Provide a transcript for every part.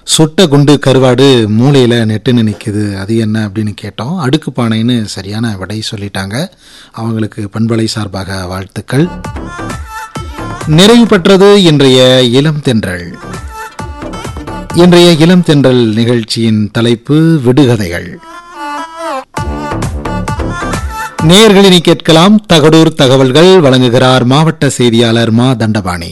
சுட்ட குண்டு கருவாடு மூளையில் நெட்டுன்னு நிற்குது அது என்ன அப்படின்னு கேட்டோம் அடுக்கு பானைன்னு சரியான விடை சொல்லிட்டாங்க அவங்களுக்கு பண்பலை சார்பாக வாழ்த்துக்கள் நிறைவு பெற்றது இன்றைய இளம் தென்றல் இன்றைய இளம் தென்றல் நிகழ்ச்சியின் தலைப்பு விடுகதைகள் நேர்களினி கேட்கலாம் தகடூர் தகவல்கள் வழங்குகிறார் மாவட்ட செய்தியாளர் மா தண்டபாணி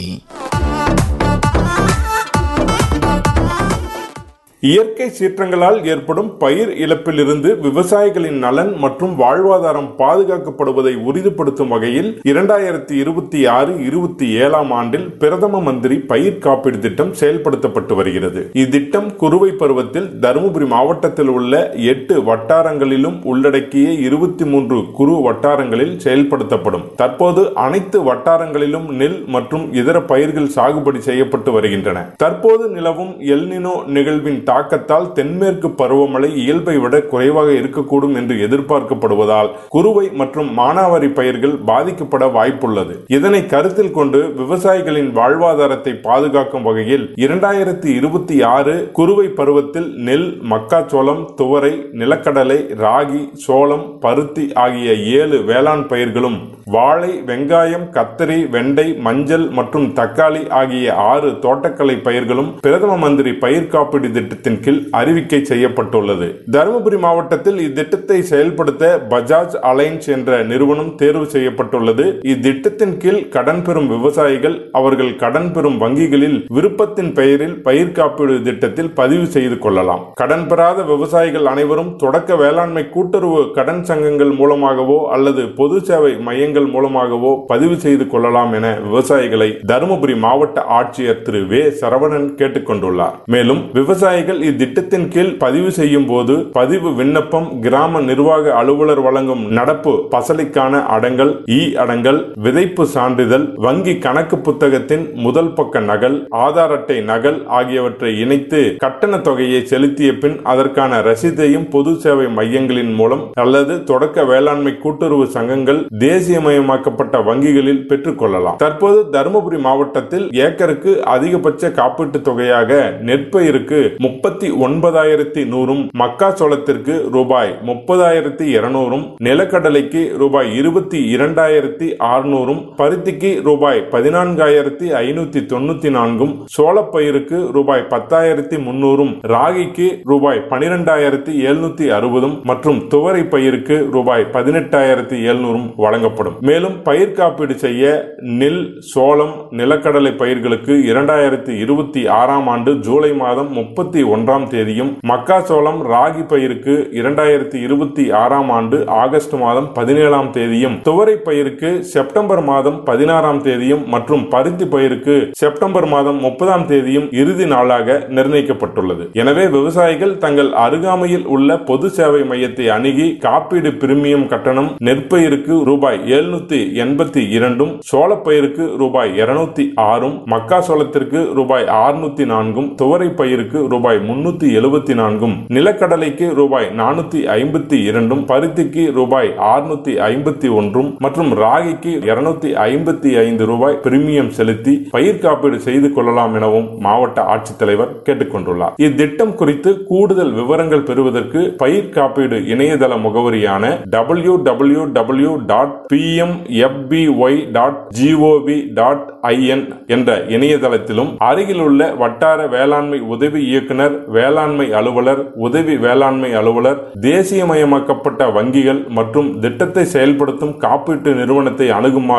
இயற்கை சீற்றங்களால் ஏற்படும் பயிர் இழப்பிலிருந்து விவசாயிகளின் நலன் மற்றும் வாழ்வாதாரம் பாதுகாக்கப்படுவதை உறுதிப்படுத்தும் வகையில் இரண்டாயிரத்தி இருபத்தி ஆறு இருபத்தி ஏழாம் ஆண்டில் பிரதம மந்திரி பயிர் காப்பீடு திட்டம் செயல்படுத்தப்பட்டு வருகிறது இத்திட்டம் குறுவை பருவத்தில் தருமபுரி மாவட்டத்தில் உள்ள எட்டு வட்டாரங்களிலும் உள்ளடக்கிய இருபத்தி மூன்று குறு வட்டாரங்களில் செயல்படுத்தப்படும் தற்போது அனைத்து வட்டாரங்களிலும் நெல் மற்றும் இதர பயிர்கள் சாகுபடி செய்யப்பட்டு வருகின்றன தற்போது நிலவும் எல்னினோ நிகழ்வின் தாக்கத்தால் தென்மேற்கு பருவமழை இயல்பை விட குறைவாக இருக்கக்கூடும் என்று எதிர்பார்க்கப்படுவதால் குறுவை மற்றும் மானாவாரி பயிர்கள் பாதிக்கப்பட வாய்ப்புள்ளது இதனை கருத்தில் கொண்டு விவசாயிகளின் வாழ்வாதாரத்தை பாதுகாக்கும் வகையில் இரண்டாயிரத்தி இருபத்தி ஆறு குறுவை பருவத்தில் நெல் மக்காச்சோளம் துவரை நிலக்கடலை ராகி சோளம் பருத்தி ஆகிய ஏழு வேளாண் பயிர்களும் வாழை வெங்காயம் கத்தரி வெண்டை மஞ்சள் மற்றும் தக்காளி ஆகிய ஆறு தோட்டக்கலை பயிர்களும் பிரதம மந்திரி பயிர் காப்பீடு திட்டத்தின் கீழ் அறிவிக்கை செய்யப்பட்டுள்ளது தருமபுரி மாவட்டத்தில் இத்திட்டத்தை செயல்படுத்த பஜாஜ் அலைன்ஸ் என்ற நிறுவனம் தேர்வு செய்யப்பட்டுள்ளது இத்திட்டத்தின் கீழ் கடன் பெறும் விவசாயிகள் அவர்கள் கடன் பெறும் வங்கிகளில் விருப்பத்தின் பெயரில் பயிர் காப்பீடு திட்டத்தில் பதிவு செய்து கொள்ளலாம் கடன் பெறாத விவசாயிகள் அனைவரும் தொடக்க வேளாண்மை கூட்டுறவு கடன் சங்கங்கள் மூலமாகவோ அல்லது பொது சேவை மையங்கள் மூலமாகவோ பதிவு செய்து கொள்ளலாம் என விவசாயிகளை தருமபுரி மாவட்ட ஆட்சியர் திரு வே சரவணன் கேட்டுக் கொண்டுள்ளார் மேலும் விவசாயிகள் இத்திட்டத்தின் கீழ் பதிவு செய்யும் போது பதிவு விண்ணப்பம் கிராம நிர்வாக அலுவலர் வழங்கும் நடப்பு பசலிக்கான அடங்கல் இ அடங்கல் விதைப்பு சான்றிதழ் வங்கி கணக்கு புத்தகத்தின் முதல் பக்க நகல் ஆதார் அட்டை நகல் ஆகியவற்றை இணைத்து கட்டண தொகையை செலுத்திய பின் அதற்கான ரசீதையும் பொது சேவை மையங்களின் மூலம் அல்லது தொடக்க வேளாண்மை கூட்டுறவு சங்கங்கள் தேசியமயமாக்கப்பட்ட வங்கிகளில் பெற்றுக் கொள்ளலாம் தற்போது தருமபுரி மாவட்டத்தில் ஏக்கருக்கு அதிகபட்ச காப்பீட்டு தொகையாக நெற்பயிருக்கு முப்பத்தி ஒன்பதாயிரத்தி நூறும் மக்காச்சோளத்திற்கு ரூபாய் முப்பதாயிரத்தி இருநூறும் நிலக்கடலைக்கு ரூபாய் இருபத்தி இரண்டாயிரத்தி அறுநூறும் பருத்திக்கு ரூபாய் பதினான்காயிரத்தி ஐநூத்தி தொண்ணூத்தி நான்கும் சோளப்பயிருக்கு ரூபாய் பத்தாயிரத்தி முன்னூறும் ராகிக்கு ரூபாய் பனிரெண்டாயிரத்தி எழுநூத்தி அறுபதும் மற்றும் துவரை பயிருக்கு ரூபாய் பதினெட்டாயிரத்தி எழுநூறும் வழங்கப்படும் மேலும் பயிர் காப்பீடு செய்ய நெல் சோளம் நிலக்கடலை பயிர்களுக்கு இரண்டாயிரத்தி இருபத்தி ஆறாம் ஆண்டு ஜூலை மாதம் முப்பத்தி ஒன்றாம் தேதியும் மக்காச்சோளம் ராகி பயிருக்கு இரண்டாயிரத்தி இருபத்தி ஆறாம் ஆண்டு ஆகஸ்ட் மாதம் பதினேழாம் தேதியும் துவரை பயிருக்கு செப்டம்பர் மாதம் பதினாறாம் தேதியும் மற்றும் பருத்தி பயிருக்கு செப்டம்பர் மாதம் முப்பதாம் தேதியும் இறுதி நாளாக நிர்ணயிக்கப்பட்டுள்ளது எனவே விவசாயிகள் தங்கள் அருகாமையில் உள்ள பொது சேவை மையத்தை அணுகி காப்பீடு பிரீமியம் கட்டணம் நெற்பயிருக்கு ரூபாய் எழுநூத்தி எண்பத்தி இரண்டும் சோளப்பயிருக்கு ரூபாய் இருநூத்தி ஆறும் மக்காசோளத்திற்கு ரூபாய் அறுநூத்தி நான்கும் துவரை பயிருக்கு ரூபாய் முன்னூத்தி எழுபத்தி நான்கும் நிலக்கடலைக்கு ரூபாய் நானூத்தி ஐம்பத்தி இரண்டும் பருத்திக்கு ரூபாய் அறுநூத்தி ஐம்பத்தி ஒன்றும் மற்றும் ராகிக்கு இருநூத்தி ஐம்பத்தி ஐந்து ரூபாய் பிரீமியம் செலுத்தி பயிர் காப்பீடு செய்து கொள்ளலாம் எனவும் மாவட்ட ஆட்சித்தலைவர் கேட்டுக்கொண்டுள்ளார் இத்திட்டம் குறித்து கூடுதல் விவரங்கள் பெறுவதற்கு பயிர் காப்பீடு இணையதள முகவரியான W W W dot P M FBY dot GOV dot IN என்ற இணையதளத்திலும் அருகிலுள்ள வட்டார வேளாண்மை உதவி இயக்குனர் வேளாண்மை அலுவலர் உதவி வேளாண்மை அலுவலர் தேசியமயமாக்கப்பட்ட வங்கிகள் மற்றும் திட்டத்தை செயல்படுத்தும் காப்பீட்டு நிறுவனத்தை அணுகுமாறு